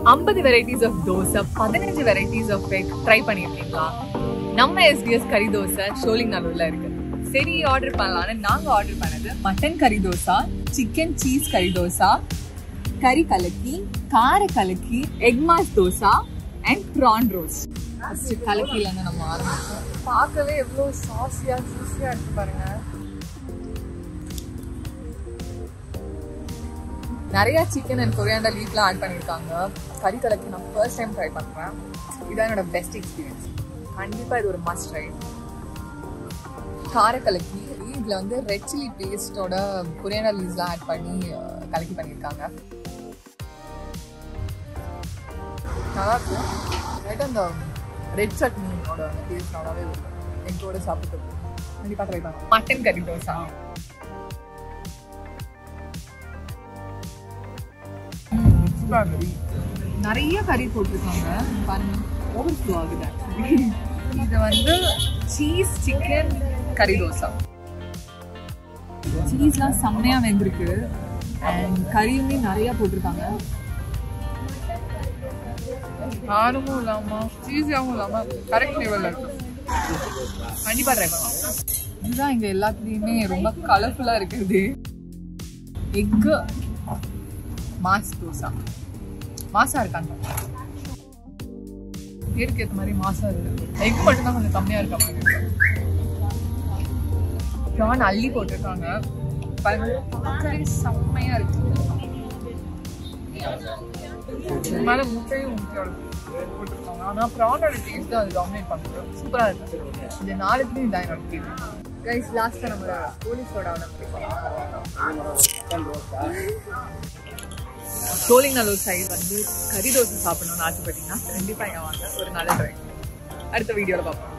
ஐம்பது varieties of dosa பதினஞ்சு varieties of egg try பண்ணியிருக்கீங்களா நம்ம எஸ்டிஎஸ் கறி தோசை ஷோலிங் நல்லூர்ல இருக்கு சரி ஆர்டர் பண்ணலாம்னு நாங்க ஆர்டர் பண்ணது மட்டன் கறி தோசை சிக்கன் சீஸ் கறி தோசை கறி கலக்கி கார கலக்கி egg mass dosa and prawn roast first கலக்கில இருந்து நம்ம ஆரம்பிச்சோம் பார்க்கவே எவ்வளோ சாஸியா ஜூஸியா இருக்கு பாருங்க நிறைய சிக்கன் அண்ட் கொரியாண்டர் லீவ்லாம் ஆட் பண்ணியிருக்காங்க கறி கலக்கி நான் ஃபர்ஸ்ட் டைம் ட்ரை பண்ணுறேன் இதான் என்னோட பெஸ்ட் எக்ஸ்பீரியன்ஸ் கண்டிப்பாக இது ஒரு மஸ்ட் ட்ரை கார கலக்கி இதில் வந்து ரெட் சில்லி பேஸ்டோட கொரியாண்டர் லீவ்ஸ்லாம் ஆட் பண்ணி அஹ், கலக்கி பண்ணியிருக்காங்க நல்லா இருக்கும் ரைட் அந்த ரெட் சட்னியோட டேஸ்ட் நல்லாவே இருக்கும் எங்கோட சாப்பிட்டு கண்டிப்பாக ட்ரை பண்ணலாம் மட்டன் கறி தோசை நிறைய கறி போட்டிருக்காங்க பாருங்க ஓவர் ஃப்ளோ ஆகுது actually. இது வந்து சீஸ் சிக்கன் கறி தோசை சீஸ்லாம் செம்மையா வெந்திருக்கு அண்ட் கறியுமே நிறைய போட்டிருக்காங்க காரமும் இல்லாம சீஸியாவும் இல்லாம கரெக்ட் லெவல்ல இருக்கு கண்டிப்பா ட்ரை பண்ணலாம் இதுதான் இங்க எல்லாத்துலயுமே ரொம்ப கலர்ஃபுல்லா இருக்குது எக்கு மாஸ் தோசை மாசா இருக்காங்க பேருக்கு ஏற்ற மாதிரி மாசா இருக்கு எக் மட்டும் தான் கொஞ்சம் கம்மியா இருக்க மாதிரி இருக்கு ப்ரான் அள்ளி போட்டிருக்காங்க பாருங்க பார்க்கவே செம்மையா இருக்கு இது மேல முட்டையும் முட்டையோட போட்டுருக்காங்க ஆனா ப்ரானோட டேஸ்ட் தான் அது டாமினேட் பண்ணுது சூப்பரா இருக்கு இந்த நாலுத்துலயும் இதான் என்னோட ஃபேவரட் கைஸ் லாஸ்ட்டாக நம்ம போலீஸ் சோடா சோழிங்கநல்லூர் சைடு வந்து கறி தோசை சாப்பிடணும்னு ஆசைப்பட்டீங்கன்னா கண்டிப்பாக இங்கே வாங்க ஒரு நல்ல ட்ரை அடுத்த வீடியோவில் பார்ப்போம்